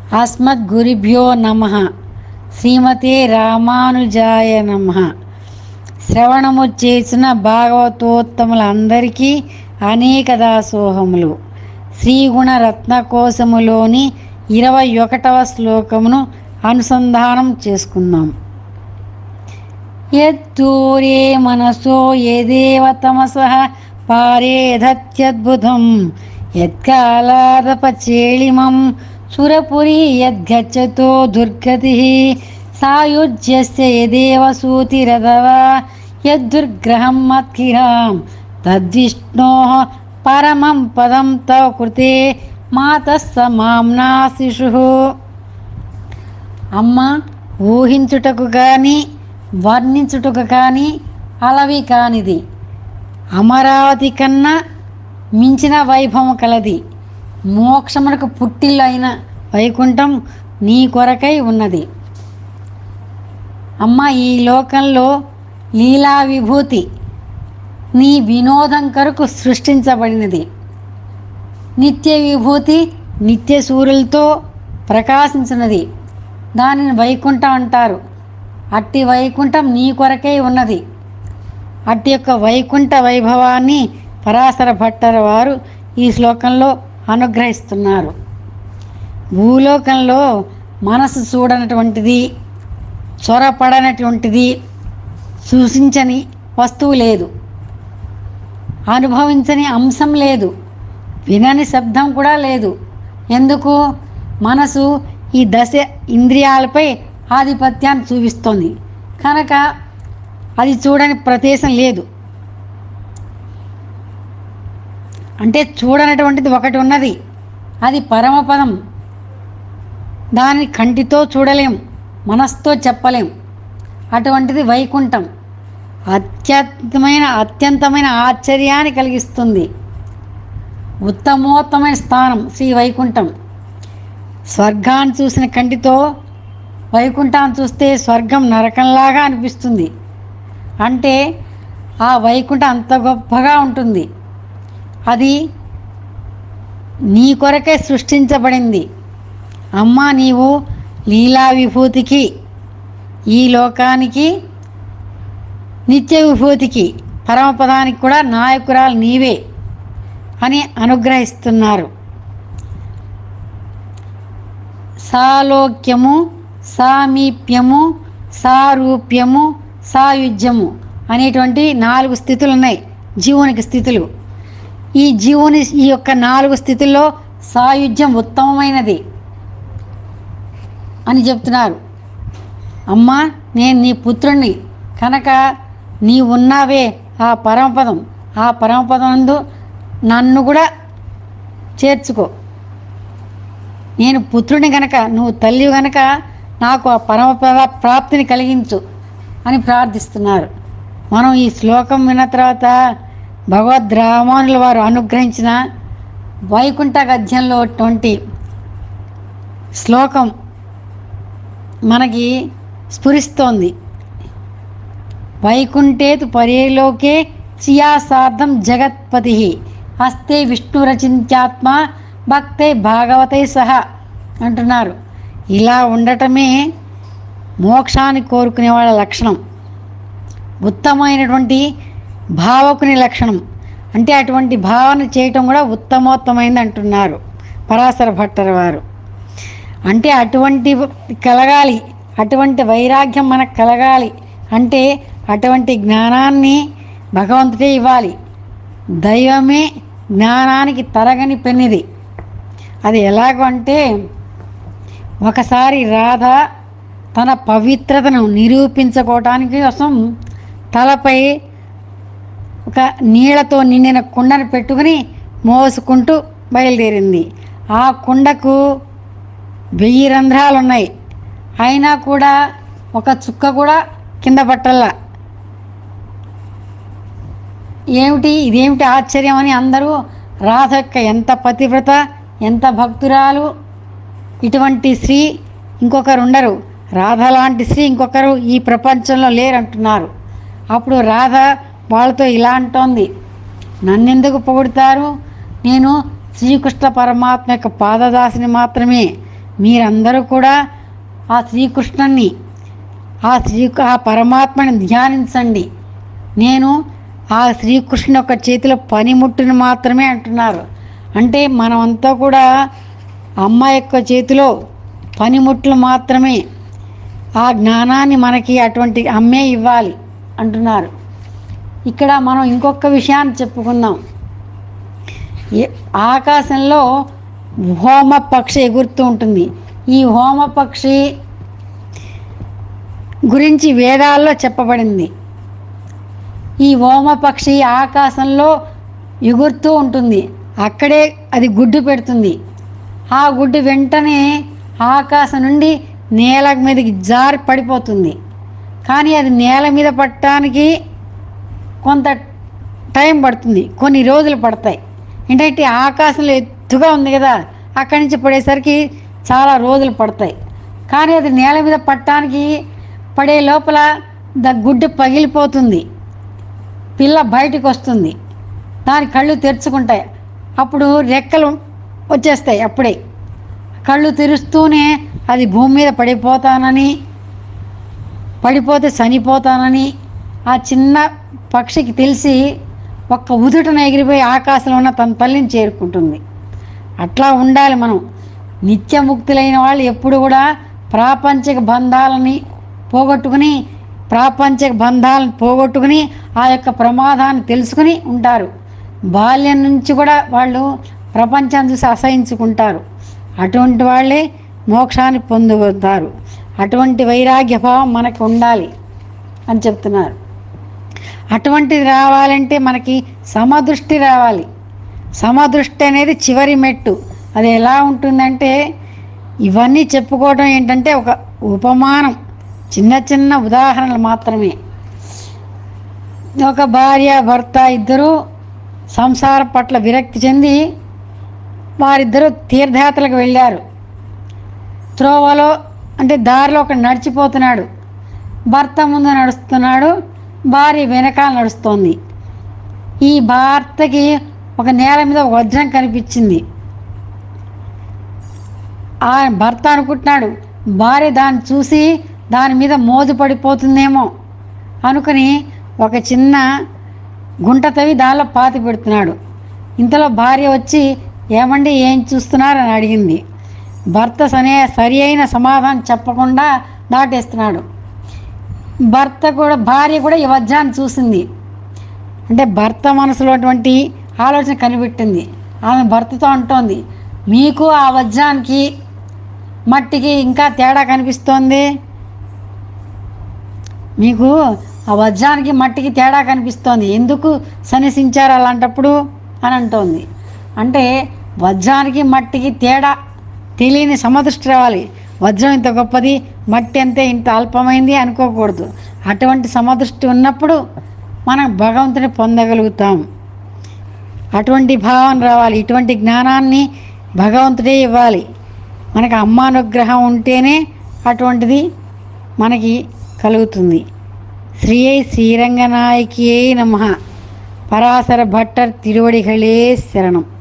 అస్మద్గురుభ్యో నమ శ్రీమతే రామానుజాయ నమ శ్రవణము చేసిన భాగవతోత్తములందరికీ అనేక దాసోహములు శ్రీగుణ రత్నకోశములోని ఇరవై ఒకటవ శ్లోకమును అనుసంధానం చేసుకుందాం యద్దూరే మనసో యదేవ తమసః పారేధత్యద్భుతం యత్కాలాదపచేళిమం సురపురి యద్గచ్చతో దుర్గతి సాయుజ్యస్య యదేవ సూతిరథవా యద్దుర్గ్రహం మత్కిరాం తద్విష్ణో పరమం పదం తవ కృతే మాతస్స మాంనా శిశు అమ్మ ఊహించుటకు కానీ వర్ణించుటకు కానీ అలవి కానిది అమరావతి కన్నా మించిన వైభవం కలది మోక్షమునకు పుట్టిల్లు అయిన వైకుంఠం నీ కొరకై ఉన్నది అమ్మ ఈ లోకంలో లీలా విభూతి నీ వినోదం కొరకు సృష్టించబడినది నిత్య విభూతి నిత్య సూర్యులతో ప్రకాశించినది దానిని వైకుంఠం అంటారు అట్టి వైకుంఠం నీ కొరకై ఉన్నది అట్టి యొక్క వైకుంఠ వైభవాన్ని పరాశర భట్టర్ వారు ఈ శ్లోకంలో అనుగ్రహిస్తున్నారు భూలోకంలో మనసు చూడనటువంటిది చొరపడనటువంటిది సూచించని వస్తువు లేదు అనుభవించని అంశం లేదు వినని శబ్దం కూడా లేదు ఎందుకు మనసు ఈ దశ ఇంద్రియాలపై ఆధిపత్యాన్ని చూపిస్తోంది కనుక అది చూడని ప్రదేశం లేదు అంటే చూడనటువంటిది ఒకటి ఉన్నది అది పరమపదం దాన్ని కంటితో చూడలేం మనస్తో చెప్పలేం అటువంటిది వైకుంఠం అత్యద్భుతమైన అత్యంతమైన ఆశ్చర్యాన్ని కలిగిస్తుంది ఉత్తమోత్తమైన స్థానం శ్రీ వైకుంఠం స్వర్గాన్ని చూసిన కంటితో వైకుంఠాన్ని చూస్తే స్వర్గం నరకంలాగా అనిపిస్తుంది అంటే ఆ వైకుంఠం అంత గొప్పగా ఉంటుంది అది నీ కొరకే సృష్టించబడింది అమ్మ నీవు లీలా విభూతికి ఈ లోకానికి నిత్య విభూతికి పరమపదానికి కూడా నాయకురాలు నీవే అని అనుగ్రహిస్తున్నారు సాలోక్యము సామీప్యము సారూప్యము సాయుధ్యము అనేటువంటి నాలుగు స్థితులు ఉన్నాయి జీవునికి స్థితులు ఈ జీవుని ఈ యొక్క నాలుగు స్థితుల్లో సాయుధ్యం ఉత్తమమైనది అని చెప్తున్నారు అమ్మా నేను నీ పుత్రుణ్ణి కనుక నీ ఉన్నావే ఆ పరమపదం ఆ పరమపదం నందు నన్ను కూడా చేర్చుకో నేను పుత్రుని గనక నువ్వు తల్లి గనక నాకు ఆ పరమపద ప్రాప్తిని కలిగించు అని ప్రార్థిస్తున్నారు మనం ఈ శ్లోకం విన్న తర్వాత భగవద్ రామానుల వారు అనుగ్రహించిన వైకుంఠ గద్యంలో అటువంటి శ్లోకం మనకి స్ఫురిస్తోంది వైకుంఠేతు పరేలోకే చియాసార్థం జగత్పతి హస్తే విష్ణురచింత్యాత్మ భక్తే భాగవతే సహా అంటున్నారు ఇలా ఉండటమే మోక్షాన్ని కోరుకునే వాళ్ళ లక్షణం ఉత్తమమైనటువంటి భావకుని లక్షణం అంటే అటువంటి భావన చేయటం కూడా ఉత్తమోత్తమైంది అంటున్నారు పరాశర భట్టర్ వారు అంటే అటువంటి కలగాలి అటువంటి వైరాగ్యం మనకు కలగాలి అంటే అటువంటి జ్ఞానాన్ని భగవంతుడే ఇవ్వాలి దైవమే జ్ఞానానికి తరగని పెన్నిది అది ఎలాగంటే ఒకసారి రాధ తన పవిత్రతను నిరూపించుకోవటానికి కోసం తలపై ఒక నీళ్లతో నిండిన కుండను పెట్టుకుని మోసుకుంటూ బయలుదేరింది ఆ కుండకు వెయ్యి రంధ్రాలు ఉన్నాయి అయినా కూడా ఒక చుక్క కూడా కింద పట్టల్లా ఏమిటి ఇదేమిటి ఆశ్చర్యం అని అందరూ రాధ యొక్క ఎంత పతివ్రత ఎంత భక్తురాలు ఇటువంటి స్త్రీ ఇంకొకరు ఉండరు రాధ లాంటి స్త్రీ ఇంకొకరు ఈ ప్రపంచంలో లేరంటున్నారు అప్పుడు రాధ వాళ్ళతో ఇలా అంటోంది నన్నెందుకు పొగుడుతారు నేను శ్రీకృష్ణ పరమాత్మ యొక్క పాదదాసిని మాత్రమే మీరందరూ కూడా ఆ శ్రీకృష్ణుని ఆ శ్రీ ఆ పరమాత్మని ధ్యానించండి నేను ఆ శ్రీకృష్ణుని యొక్క చేతిలో పనిముట్టుని మాత్రమే అంటున్నారు అంటే మనమంతా కూడా అమ్మ యొక్క చేతిలో పనిముట్లు మాత్రమే ఆ జ్ఞానాన్ని మనకి అటువంటి అమ్మే ఇవ్వాలి అంటున్నారు ఇక్కడ మనం ఇంకొక విషయాన్ని చెప్పుకుందాం ఏ- ఆకాశంలో హోమ పక్షి ఎగురుతూ ఉంటుంది ఈ హోమ పక్షి గురించి వేదాల్లో చెప్పబడింది ఈ హోమ పక్షి ఆకాశంలో ఎగురుతూ ఉంటుంది అక్కడే అది గుడ్డు పెడుతుంది ఆ గుడ్డు వెంటనే ఆకాశం నుండి నేల మీదకి జారి పడిపోతుంది కానీ అది నేల మీద పట్టడానికి కొంత టైం పడుతుంది కొన్ని రోజులు పడతాయి ఏంటంటే ఆకాశంలో ఎత్తుగా ఉంది కదా అక్కడి నుంచి పడేసరికి చాలా రోజులు పడతాయి కానీ అది నేల మీద పట్టడానికి పడే లోపల ద గుడ్డు పగిలిపోతుంది పిల్ల బయటికి వస్తుంది దాని కళ్ళు తెరుచుకుంటాయి అప్పుడు రెక్కలు వచ్చేస్తాయి అప్పుడే కళ్ళు తెరుస్తూనే అది భూమి మీద పడిపోతానని పడిపోతే చనిపోతానని ఆ చిన్న పక్షికి తెలిసి ఒక్క ఉదుటన ఎగిరిపోయి ఆకాశంలో ఉన్న తన తల్లిని చేరుకుంటుంది అట్లా ఉండాలి మనం నిత్యముక్తులైన వాళ్ళు ఎప్పుడు కూడా ప్రాపంచిక బంధాలని పోగొట్టుకుని ప్రాపంచిక బంధాలను పోగొట్టుకుని ఆ యొక్క ప్రమాదాన్ని తెలుసుకుని ఉంటారు బాల్యం నుంచి కూడా వాళ్ళు ప్రపంచాన్ని చూసి అసహించుకుంటారు అటువంటి వాళ్ళే మోక్షాన్ని పొందుతారు అటువంటి వైరాగ్య భావం మనకు ఉండాలి అని చెప్తున్నారు అటువంటిది రావాలంటే మనకి సమదృష్టి రావాలి సమదృష్టి అనేది చివరి మెట్టు అది ఎలా ఉంటుందంటే ఇవన్నీ చెప్పుకోవడం ఏంటంటే ఒక ఉపమానం చిన్న చిన్న ఉదాహరణలు మాత్రమే ఒక భార్య భర్త ఇద్దరు సంసారం పట్ల విరక్తి చెంది వారిద్దరూ తీర్థయాత్రలకు వెళ్ళారు త్రోవలో అంటే దారిలో ఒక నడిచిపోతున్నాడు భర్త ముందు నడుస్తున్నాడు భార్య వెనకాల నడుస్తోంది ఈ భర్తకి ఒక నేల మీద ఒక వజ్రం కనిపించింది ఆ భర్త అనుకుంటున్నాడు భార్య దాన్ని చూసి దాని మీద మోజు పడిపోతుందేమో అనుకుని ఒక చిన్న గుంట తవ్వి దానిలో పాతి పెడుతున్నాడు ఇంతలో భార్య వచ్చి ఏమండి ఏం చూస్తున్నారని అడిగింది భర్త సనే సరి అయిన సమాధానం చెప్పకుండా దాటేస్తున్నాడు భర్త కూడా భార్య కూడా ఈ వజ్రాన్ని చూసింది అంటే భర్త మనసులో అటువంటి ఆలోచన కనిపెట్టింది ఆమె భర్తతో అంటోంది మీకు ఆ వజ్రానికి మట్టికి ఇంకా తేడా కనిపిస్తోంది మీకు ఆ వజ్రానికి మట్టికి తేడా కనిపిస్తోంది ఎందుకు సన్నిసించారు అలాంటప్పుడు అని అంటోంది అంటే వజ్రానికి మట్టికి తేడా తెలియని సమదృష్టి రావాలి వజ్రం ఇంత గొప్పది మట్టి అంతే ఇంత అల్పమైంది అనుకోకూడదు అటువంటి సమదృష్టి ఉన్నప్పుడు మనం భగవంతుని పొందగలుగుతాం అటువంటి భావన రావాలి ఇటువంటి జ్ఞానాన్ని భగవంతుడే ఇవ్వాలి మనకు అమ్మానుగ్రహం ఉంటేనే అటువంటిది మనకి కలుగుతుంది శ్రీ శ్రీరంగనాయకియే నమ పరాశర భట్టర్ తిరువడిகளே శరణం